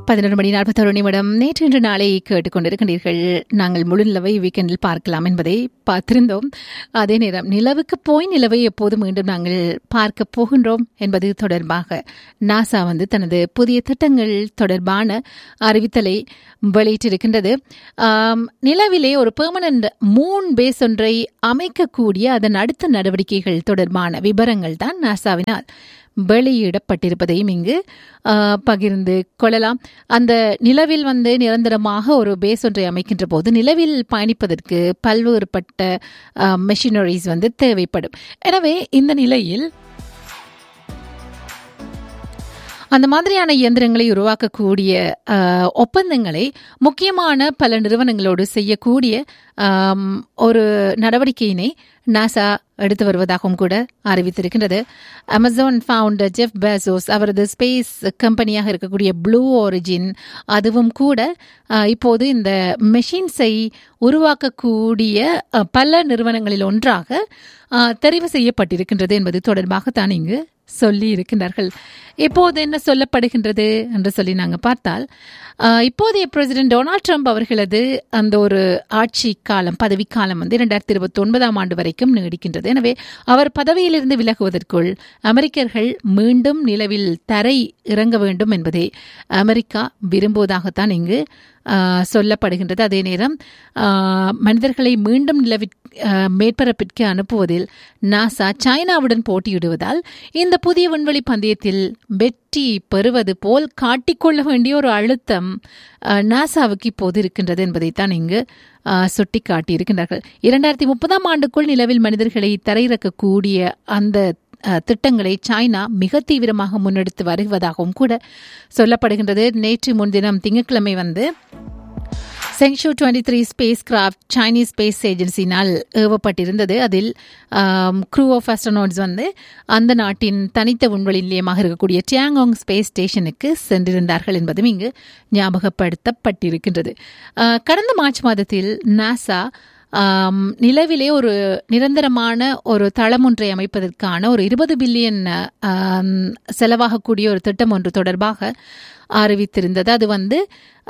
பதினொரு மணி நாற்பத்தொரு நிமிடம் நேற்று இன்று நாளை கேட்டுக்கொண்டிருக்கின்றீர்கள் நாங்கள் முழு நிலவை வீக்கெண்டில் பார்க்கலாம் என்பதை பார்த்திருந்தோம் அதே நேரம் நிலவுக்கு போய் நிலவை எப்போது மீண்டும் நாங்கள் பார்க்க போகின்றோம் என்பது தொடர்பாக நாசா வந்து தனது புதிய திட்டங்கள் தொடர்பான அறிவித்தலை வெளியிட்டிருக்கின்றது ஆம், நிலவிலே ஒரு பெர்மனன்ட் மூன் பேஸ் ஒன்றை அமைக்கக்கூடிய அதன் அடுத்த நடவடிக்கைகள் தொடர்பான விவரங்கள் தான் நாசாவினால் வெளியிடப்பட்டிருப்பதையும் இங்கு ஆ, பகிர்ந்து கொள்ளலாம் அந்த நிலவில் வந்து நிரந்தரமாக ஒரு பேஸ் ஒன்றை அமைக்கின்ற போது நிலவில் பயணிப்பதற்கு பல்வேறுபட்ட மெஷினரிஸ் வந்து தேவைப்படும் எனவே இந்த நிலையில் அந்த மாதிரியான இயந்திரங்களை உருவாக்கக்கூடிய அஹ், ஒப்பந்தங்களை முக்கியமான பல நிறுவனங்களோடு செய்யக்கூடிய ஆம், ஒரு நடவடிக்கையினை நாசா எடுத்து வருவதாகவும் கூட அறிவித்திருக்கின்றது அமேசான் ஃபவுண்டர் ஜெஃப் பேசோஸ் அவரது ஸ்பேஸ் கம்பெனியாக இருக்கக்கூடிய ப்ளூ ஒரிஜின் அதுவும் கூட அஹ், இப்போது இந்த மெஷின்ஸை உருவாக்கக்கூடிய அஹ், பல நிறுவனங்களில் ஒன்றாக அஹ், தெரிவு செய்யப்பட்டிருக்கின்றது என்பது தொடர்பாக தான் இங்கு சொல்லி இருக்கின்றார்கள் இப்போது என்ன சொல்லப்படுகின்றது என்று சொல்லி நாங்கள் பார்த்தால் ஆஹ், இப்போதைய பிரசிடென்ட் டொனால்ட் ட்ரம்ப் அவர்களது அந்த ஒரு ஆட்சி காலம் பதவிக்காலம் வந்து இரண்டாயிரத்தி இருபத்தி ஒன்பதாம் ஆண்டு வரைக்கும் நீடிக்கின்றது எனவே அவர் பதவியிலிருந்து விலகுவதற்குள் அமெரிக்கர்கள் மீண்டும் நிலவில் தரை இறங்க வேண்டும் என்பதை அமெரிக்கா விரும்புவதாகத்தான் இங்கு ஆஹ், சொல்லப்படுகின்றது அதே நேரம் ஆஹ், மனிதர்களை மீண்டும் நிலவிற் ஆஹ், மேற்பரப்பிற்கு அனுப்புவதில் நாசா சைனாவுடன் போட்டியிடுவதால் இந்த புதிய விண்வெளி பந்தயத்தில் வெற்றி பெறுவது போல் காட்டிக்கொள்ள வேண்டிய ஒரு அழுத்தம் ஆஹ், நாசாவுக்கு இப்போது இருக்கின்றது என்பதைத்தான் இங்கு ஆஹ், சுட்டிக்காட்டியிருக்கின்றார்கள் இரண்டாயிரத்தி முப்பதாம் ஆண்டுக்குள் நிலவில் மனிதர்களை தரையிறக்கக்கூடிய அந்த அஹ், திட்டங்களை சைனா மிக தீவிரமாக முன்னெடுத்து வருவதாகவும் கூட சொல்லப்படுகின்றது நேற்று முன்தினம் திங்கட்கிழமை வந்து Shenzhou twenty three space craft Chinese space ஏஜென்சினால் ஏவப்பட்டிருந்தது அதில் க்ரூ ஆஃப் அஸ்ட்ரோனாட்ஸ் வந்து அந்த நாட்டின் தனித்த விண்வெளி நிலையமாக இருக்கக்கூடிய டியாங்காங் ஸ்பேஸ் ஸ்டேஷனுக்கு சென்றிருந்தார்கள் என்பதும் இங்கு ஞாபகப்படுத்தப்பட்டிருக்கின்றது அஹ், கடந்த மார்ச் மாதத்தில் நாசா ஆம், நிலவிலே ஒரு நிரந்தரமான ஒரு தளம் ஒன்றை அமைப்பதற்கான ஒரு இருபது பில்லியன் ஆம், செலவாகக்கூடிய ஒரு திட்டம் ஒன்று தொடர்பாக அறிவித்திருந்தது அது வந்து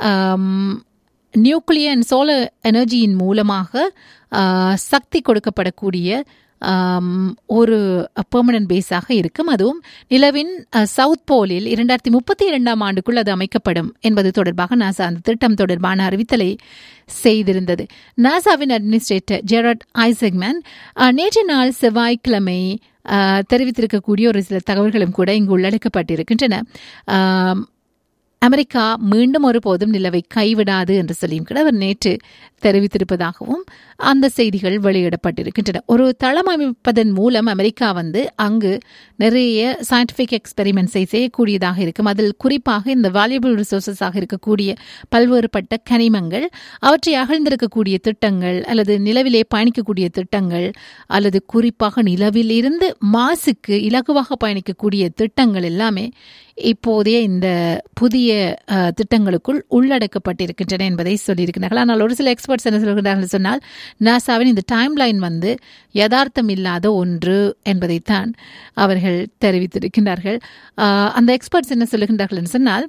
நியூக்ளியர் அண்ட் சோலர் எனர்ஜியின் மூலமாக ஆ, சக்தி கொடுக்கப்படக்கூடிய ஆம், ஒரு பெர்மனன்ட் பேஸாக இருக்கும் அதுவும் நிலவின் அ, சவுத் போலில் இரண்டாயிரத்தி முப்பத்தி இரண்டாம் ஆண்டுக்குள் அது அமைக்கப்படும் என்பது தொடர்பாக நாசா அந்த திட்டம் தொடர்பான அறிவித்தலை செய்திருந்தது நாசாவின் அட்மினிஸ்ட்ரேட்டர் ஜெரட் ஐசக்மேன் அ, நேற்று நாள் செவ்வாய்க்கிழமை அ, தெரிவித்திருக்கக்கூடிய ஒரு சில தகவல்களும் கூட இங்கு உள்ளடக்கப்பட்டிருக்கின்றன ஆம், அமெரிக்கா மீண்டும் ஒருபோதும் நிலவை கைவிடாது என்று சொல்லியும் கூட அவர் நேற்று தெரிவித்திருப்பதாகவும் அந்த செய்திகள் வெளியிடப்பட்டிருக்கின்றன ஒரு தளம் அமைப்பதன் மூலம் அமெரிக்கா வந்து அங்கு நிறைய சயின்டிஃபிக் எக்ஸ்பெரிமெண்ட்ஸை செய்யக்கூடியதாக இருக்கும் அதில் குறிப்பாக இந்த வேல்யூபிள் ரிசோர்சஸாக இருக்கக்கூடிய பல்வேறுபட்ட கனிமங்கள் அவற்றை அகழ்ந்திருக்கக்கூடிய திட்டங்கள் அல்லது நிலவிலே பயணிக்கக்கூடிய திட்டங்கள் அல்லது குறிப்பாக நிலவில் இருந்து மாசுக்கு இலகுவாக பயணிக்கக்கூடிய திட்டங்கள் எல்லாமே இப்போதைய இந்த புதிய அஹ், திட்டங்களுக்குள் உள்ளடக்கப்பட்டிருக்கின்றன என்பதை சொல்லியிருக்கிறார்கள் ஆனால் ஒரு சில எக்ஸ்பர்ட்ஸ் என்ன சொல்கிறார்கள் சொன்னால் நாசாவின் இந்த டைம் லைன் வந்து யதார்த்தம் இல்லாத ஒன்று என்பதைத்தான் அவர்கள் தெரிவித்திருக்கின்றார்கள் அஹ், அந்த எக்ஸ்பர்ட்ஸ் என்ன சொல்லுகின்றார்கள் என்று சொன்னால்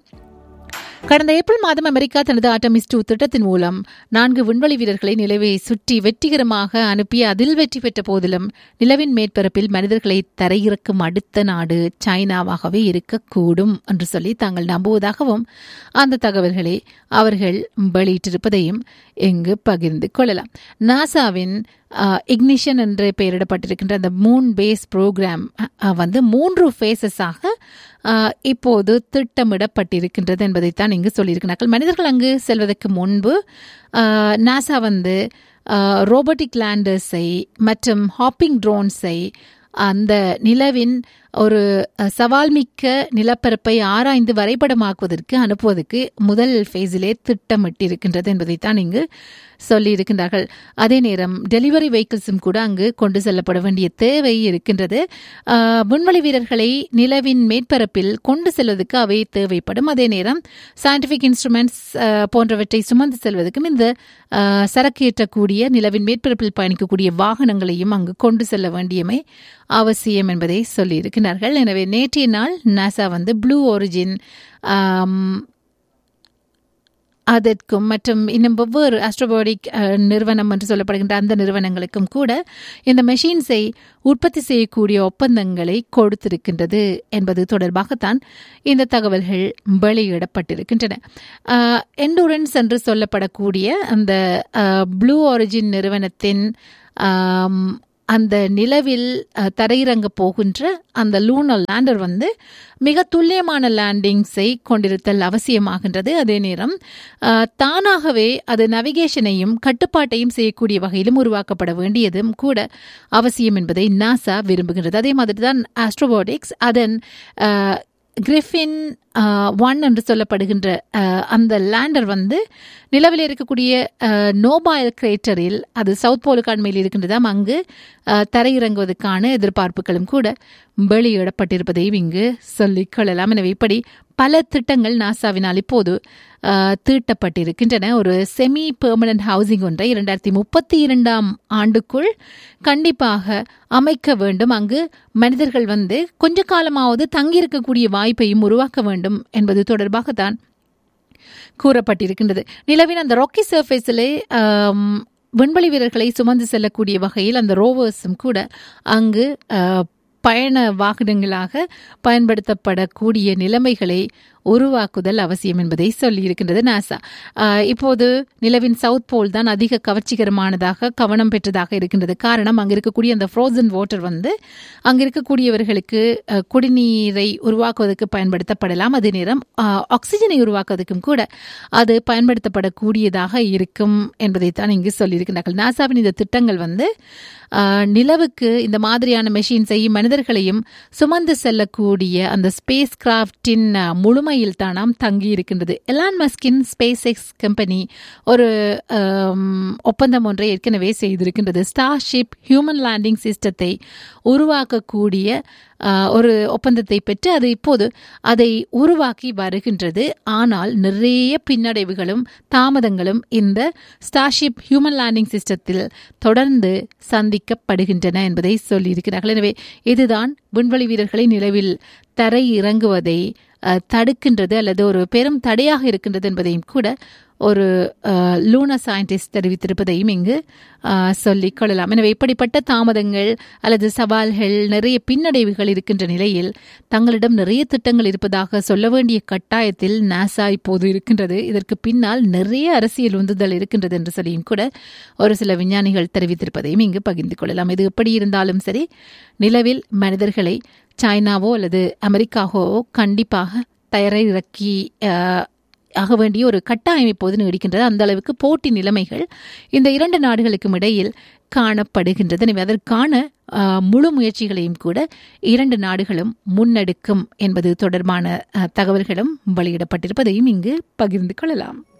கடந்த ஏப்ரல் மாதம் அமெரிக்கா தனது ஆட்டமிஸ் டூ திட்டத்தின் மூலம் நான்கு விண்வெளி வீரர்களை நிலவை சுற்றி வெற்றிகரமாக அனுப்பி அதில் வெற்றி பெற்ற போதிலும் நிலவின் மேற்பரப்பில் மனிதர்களை தரையிறக்கும் அடுத்த நாடு சைனாவாகவே இருக்கக்கூடும் என்று சொல்லி தாங்கள் நம்புவதாகவும் அந்த தகவல்களை அவர்கள் வெளியிட்டிருப்பதையும் இங்கு பகிர்ந்து கொள்ளலாம் நாசாவின் இக்னிஷன் என்று பெயரிடப்பட்டிருக்கின்ற அந்த மூன் பேஸ் ப்ரோக்ராம் வந்து மூன்று ஃபேஸஸாக இப்போது திட்டமிடப்பட்டிருக்கின்றது என்பதைத்தான் இங்கு சொல்லியிருக்கிறார்கள் மனிதர்கள் அங்கு செல்வதற்கு முன்பு ஆஹ், நாசா வந்து ரோபோட்டிக் லேண்டர்ஸை மற்றும் ஹாப்பிங் ட்ரோன்ஸை அந்த நிலவின் ஒரு அஹ், சவால்மிக்க நிலப்பரப்பை ஆராய்ந்து வரைபடமாக்குவதற்கு அனுப்புவதற்கு முதல் ஃபேஸிலே திட்டமிட்டிருக்கின்றது என்பதைத்தான் இங்கு சொல்லியிருக்கின்றார்கள் அதே நேரம் டெலிவரி வெஹிக்கிள்ஸும் கூட அங்கு கொண்டு செல்லப்பட வேண்டிய தேவை இருக்கின்றது ஆஹ், விண்வெளி வீரர்களை நிலவின் மேற்பரப்பில் கொண்டு செல்வதற்கு அவை தேவைப்படும் அதே நேரம் சயின்டிஃபிக் இன்ஸ்ட்ருமெண்ட்ஸ் போன்றவற்றை சுமந்து செல்வதற்கும் இந்த ஆஹ், சரக்கு ஏற்றக்கூடிய நிலவின் மேற்பரப்பில் பயணிக்கக்கூடிய வாகனங்களையும் அங்கு கொண்டு செல்ல வேண்டியமை அவசியம் என்பதை சொல்லியிருக்கிறார்கள் எனவே நேற்றைய நாள் நாசா வந்து ப்ளூ ஒரிஜின் அதற்கும் மற்றும் இன்னும் வெவ்வேறு ஆஸ்ட்ரோபாடிக் நிறுவனம் என்று சொல்லப்படுகின்ற அந்த நிறுவனங்களுக்கும் கூட இந்த மெஷின்ஸை உற்பத்தி செய்யக்கூடிய ஒப்பந்தங்களை கொடுத்திருக்கின்றது என்பது தொடர்பாகத்தான் இந்த தகவல்கள் வெளியிடப்பட்டிருக்கின்றன எண்டூரன்ஸ் என்று சொல்லப்படக்கூடிய அந்த ப்ளூ ஆரிஜின் நிறுவனத்தின் அந்த நிலவில் தரையிறங்க போகின்ற அந்த லூனல் லேண்டர் வந்து மிக துல்லியமான லேண்டிங்ஸை கொண்டிருத்தல் அவசியமாகின்றது அதே நேரம் தானாகவே அது நவிகேஷனையும் கட்டுப்பாட்டையும் செய்யக்கூடிய வகையிலும் உருவாக்கப்பட வேண்டியதும் கூட அவசியம் என்பதை நாசா விரும்புகின்றது அதே மாதிரி தான் ஆஸ்ட்ரோபாட்டிக்ஸ் அதன் கிரிஃபின் ஒன் என்று சொல்லப்படுகின்ற அந்த லேண்டர் வந்து நிலவில் இருக்கக்கூடிய நோபாயல் கிரேட்டரில் அது சவுத் போலுக்கு அண்மையில் இருக்கின்றதாம் அங்கு தரையிறங்குவதற்கான எதிர்பார்ப்புகளும் கூட வெளியிடப்பட்டிருப்பதையும் இங்கு சொல்லிக் கொள்ளலாம் எனவே இப்படி பல திட்டங்கள் நாசாவினால் இப்போது தீட்டப்பட்டிருக்கின்றன ஒரு செமி பெர்மனன்ட் ஹவுசிங் ஒன்றை இரண்டாயிரத்தி முப்பத்தி இரண்டாம் ஆண்டுக்குள் கண்டிப்பாக அமைக்க வேண்டும் அங்கு மனிதர்கள் வந்து கொஞ்ச காலமாவது தங்கியிருக்கக்கூடிய வாய்ப்பையும் உருவாக்க வேண்டும் என்பது தொடர்பாகத்தான் கூறப்பட்டிருக்கின்றது நிலவின் அந்த ராக்கி சர்ஃபேஸிலே விண்வெளி வீரர்களை சுமந்து செல்லக்கூடிய வகையில் அந்த ரோவர்ஸும் கூட அங்கு பயண வாகனங்களாக பயன்படுத்தப்படக்கூடிய நிலைமைகளை உருவாக்குதல் அவசியம் என்பதை சொல்லியிருக்கின்றது நாசா இப்போது நிலவின் சவுத் போல் தான் அதிக கவர்ச்சிகரமானதாக கவனம் பெற்றதாக இருக்கின்றது காரணம் அங்கே இருக்கக்கூடிய அந்த ஃப்ரோசன் வாட்டர் வந்து அங்கே இருக்கக்கூடியவர்களுக்கு குடிநீரை உருவாக்குவதற்கு பயன்படுத்தப்படலாம் அதே நேரம் ஆக்சிஜனை உருவாக்குவதற்கும் கூட அது பயன்படுத்தப்படக்கூடியதாக இருக்கும் என்பதைத்தான் இங்கு சொல்லியிருக்கிறார்கள் நாசாவின் இந்த திட்டங்கள் வந்து நிலவுக்கு இந்த மாதிரியான மெஷின்ஸையும் மனிதர்களையும் சுமந்து செல்லக்கூடிய அந்த ஸ்பேஸ் கிராஃப்டின் முழுமையில் தானாம் தங்கி இருக்கின்றது எலான் மஸ்கின் ஸ்பேஸ் எக்ஸ் கம்பெனி ஒரு ஒப்பந்தம் ஒன்றை ஏற்கனவே செய்திருக்கின்றது ஸ்டார்ஷிப் ஹியூமன் லேண்டிங் சிஸ்டத்தை உருவாக்கக்கூடிய ஒரு ஒப்பந்தத்தை பெற்று அது இப்போது அதை உருவாக்கி வருகின்றது ஆனால் நிறைய பின்னடைவுகளும் தாமதங்களும் இந்த ஸ்டார்ஷிப் ஹியூமன் லேண்டிங் சிஸ்டத்தில் தொடர்ந்து சந்திக்கப்படுகின்றன என்பதை சொல்லியிருக்கிறார்கள் எனவே இதுதான் விண்வெளி வீரர்களை நிலவில் தரை இறங்குவதை தடுக்கின்றது அல்லது ஒரு பெரும் தடையாக இருக்கின்றது என்பதையும் கூட ஒரு லூனா சயின்டிஸ்ட் தெரிவித்திருப்பதையும் இங்கு சொல்லிக் கொள்ளலாம் எனவே இப்படிப்பட்ட தாமதங்கள் அல்லது சவால்கள் நிறைய பின்னடைவுகள் இருக்கின்ற நிலையில் தங்களிடம் நிறைய திட்டங்கள் இருப்பதாக சொல்ல வேண்டிய கட்டாயத்தில் நாசா இப்போது இருக்கின்றது இதற்கு பின்னால் நிறைய அரசியல் உந்துதல் இருக்கின்றது என்று சொல்லியும் கூட ஒரு சில விஞ்ஞானிகள் தெரிவித்திருப்பதையும் இங்கு பகிர்ந்து கொள்ளலாம் இது எப்படி இருந்தாலும் சரி நிலவில் மனிதர்களை சைனாவோ அல்லது அமெரிக்காவோ கண்டிப்பாக தயாரிறக்கி ஆக வேண்டிய ஒரு கட்டாயம் இப்போது நீடிக்கின்றது அந்த அளவுக்கு போட்டி நிலைமைகள் இந்த இரண்டு நாடுகளுக்கும் இடையில் காணப்படுகின்றது எனவே அதற்கான முழு முயற்சிகளையும் கூட இரண்டு நாடுகளும் முன்னெடுக்கும் என்பது தொடர்பான தகவல்களும் வெளியிடப்பட்டிருப்பதையும் இங்கு பகிர்ந்து கொள்ளலாம்